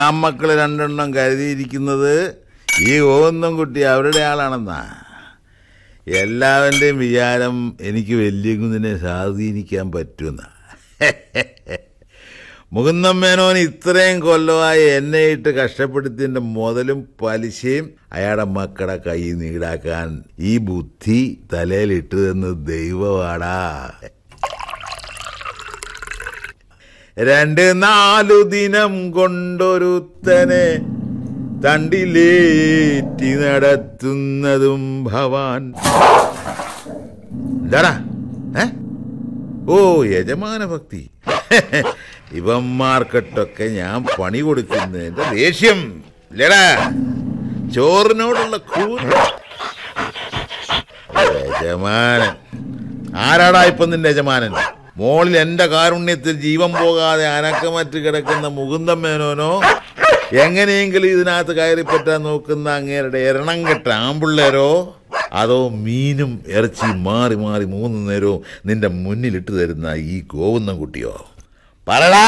ആ മക്കള് രണ്ടെണ്ണം കരുതിയിരിക്കുന്നത് ഈ ഓന്നും കുട്ടി അവരുടെ ആളാണെന്നാ എല്ലാവരുടെയും വിചാരം എനിക്ക് വലിയ കുന്നിനെ സ്വാധീനിക്കാൻ പറ്റുമെന്ന മുകുന്ദൻ മേനോൻ ഇത്രയും കൊല്ലമായി എന്നെ ഇട്ട് കഷ്ടപ്പെടുത്തിയതിന്റെ മുതലും പലിശയും അയാളുടെ മക്കളുടെ കയ്യിൽ നിന്ന് ഈടാക്കാൻ ഈ ബുദ്ധി തലയിലിട്ടതെന്ന് ദൈവമാടാ രണ്ട് നാലു ദിനം കൊണ്ടൊരുത്തനെ തണ്ടിലേറ്റി നടത്തുന്നതും ഭവാൻ എന്താടാ ഏ ഓ യജമാന ഭക്തി ഇവന്മാർക്കിട്ടൊക്കെ ഞാൻ പണി കൊടുക്കുന്നതിന്റെ ദേഷ്യം ഇല്ലടാ ചോറിനോടുള്ള ക്രൂര യജമാനൻ ആരാടാ ഇപ്പൊ നിന്റെ യജമാനൻ മോളിൽ എന്റെ കാരുണ്യത്തിൽ ജീവൻ പോകാതെ അനക്കമറ്റ് കിടക്കുന്ന മുകുന്ദൻ മേനോനോ എങ്ങനെയെങ്കിലും ഇതിനകത്ത് കയറിപ്പറ്റാൻ നോക്കുന്ന അങ്ങേരുടെ എരണം കെട്ട ആമ്പിള്ളേരോ അതോ മീനും ഇറച്ചി മാറി മാറി മൂന്ന് നേരവും നിന്റെ മുന്നിലിട്ട് തരുന്ന ഈ ഗോവുന്നം കുട്ടിയോ പറടാ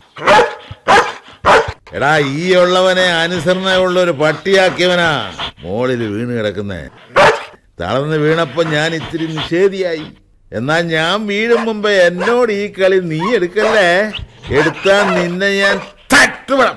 എടാ ഈ ഉള്ളവനെ അനുസരണയുള്ള ഒരു പട്ടിയാക്കിയവനാ മോളിൽ വീണ് കിടക്കുന്നേ തളർന്ന് വീണപ്പോ ഞാൻ ഇത്തിരി നിഷേധിയായി എന്നാൽ ഞാൻ വീഴും മുമ്പേ എന്നോട് ഈ കളി നീ എടുക്കല്ലേ എടുത്താൽ നിന്നെ ഞാൻ തട്ടുപടം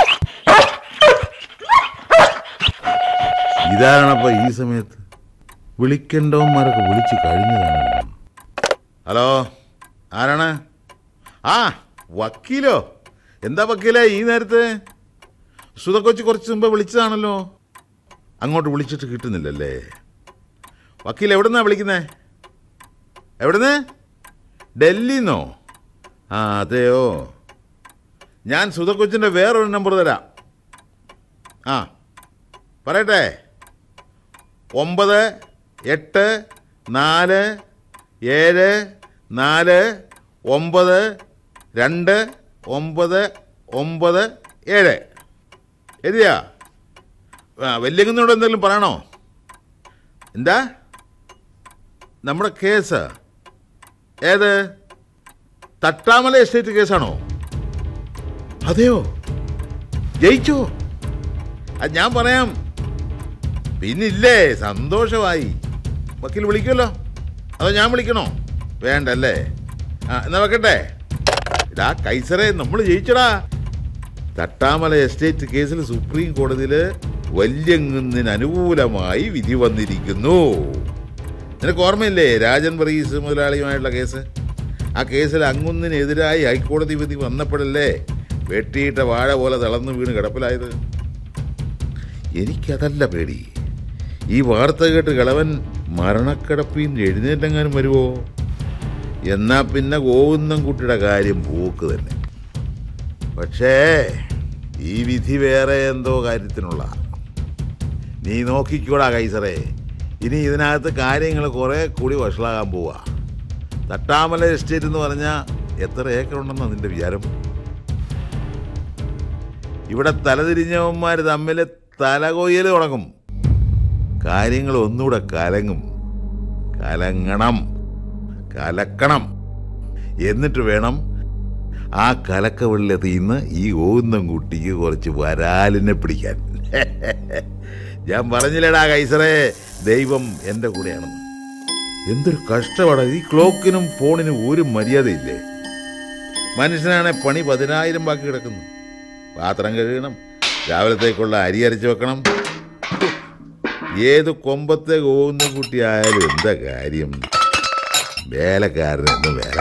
ഇതാണപ്പോ ഈ സമയത്ത് വിളിക്കേണ്ടവന്മാരൊക്കെ വിളിച്ചു കഴിഞ്ഞതാണല്ലോ ഹലോ ആരാണ് ആ വക്കീലോ എന്താ വക്കീലേ ഈ നേരത്തെ സുധക്കൊച്ചി കുറച്ച് മുമ്പ് വിളിച്ചതാണല്ലോ അങ്ങോട്ട് വിളിച്ചിട്ട് കിട്ടുന്നില്ലല്ലേ വക്കീൽ എവിടുന്നാ വിളിക്കുന്നേ എവിടുന്ന് ഡൽഹിന്നോ ആ അതെയോ ഞാൻ സുധക്കൊച്ചിൻ്റെ വേറൊരു നമ്പർ തരാം ആ പറയട്ടെ ഒമ്പത് എട്ട് നാല് ഏഴ് നാല് ഒമ്പത് രണ്ട് ഒമ്പത് ഒമ്പത് ഏഴ് എഴുതിയാ ആ വല്യകുന്നോട് എന്തെങ്കിലും പറയണോ എന്താ നമ്മുടെ കേസ് ഏത് തട്ടാമല എസ്റ്റേറ്റ് കേസാണോ അതെയോ ജയിച്ചോ അത് ഞാൻ പറയാം പിന്നില്ലേ സന്തോഷമായി വക്കീൽ വിളിക്കുമല്ലോ അതോ ഞാൻ വിളിക്കണോ വേണ്ടല്ലേ ആ എന്നാ വെക്കട്ടെ ഇടാ കൈസറെ നമ്മൾ ജയിച്ചടാ തട്ടാമല എസ്റ്റേറ്റ് കേസിൽ സുപ്രീം കോടതിയിൽ വല്യങ്ങുന്നിന് അനുകൂലമായി വിധി വന്നിരിക്കുന്നു നിനക്ക് ഓർമ്മയില്ലേ രാജൻ വർഗീസ് മുതലാളിയുമായിട്ടുള്ള കേസ് ആ കേസിൽ അങ്ങുന്നിനെതിരായി ഹൈക്കോടതി വിധി വന്നപ്പോഴല്ലേ വെട്ടിയിട്ട വാഴ പോലെ തളർന്നു വീണ് കിടപ്പിലായത് എനിക്കതല്ല പേടി ഈ വാർത്ത കേട്ട് കിളവൻ മരണക്കിടപ്പിൽ നിന്ന് എഴുന്നേറ്റെങ്ങാനും വരുമോ എന്നാ പിന്നെ ഗോവിന്ദൻ കുട്ടിയുടെ കാര്യം പോക്ക് തന്നെ പക്ഷേ ഈ വിധി വേറെ എന്തോ കാര്യത്തിനുള്ള നീ നോക്കിക്കൂടാ കൈസറേ ഇനി ഇതിനകത്ത് കാര്യങ്ങൾ കുറെ കൂടി വഷളാകാൻ പോവാ തട്ടാമല എസ്റ്റേറ്റ് എന്ന് പറഞ്ഞാൽ എത്ര ഏക്കർ ഉണ്ടെന്നാ നിന്റെ വിചാരം ഇവിടെ തലതിരിഞ്ഞവന്മാർ തമ്മിൽ തലകൊയ്യൽ തുടങ്ങും കാര്യങ്ങൾ ഒന്നുകൂടെ കലങ്ങും കലങ്ങണം കലക്കണം എന്നിട്ട് വേണം ആ കലക്ക വെള്ളത്തിൽ നിന്ന് ഈ ഓന്നം കുട്ടിക്ക് കുറച്ച് വരാലിനെ പിടിക്കാൻ ഞാൻ പറഞ്ഞില്ലടാ കൈസറേ ദൈവം എൻ്റെ കൂടെയാണെന്ന് എന്തൊരു കഷ്ടമാണ് ഈ ക്ലോക്കിനും ഫോണിനും ഒരു മര്യാദയില്ലേ മനുഷ്യനാണെ പണി പതിനായിരം ബാക്കി കിടക്കുന്നു പാത്രം കഴുകണം രാവിലത്തേക്കുള്ള അരി അരച്ച് വെക്കണം ഏത് കൊമ്പത്തെ കോവുന്ന കുട്ടിയായാലും എന്താ കാര്യം വേലക്കാരനെന്ന് വേല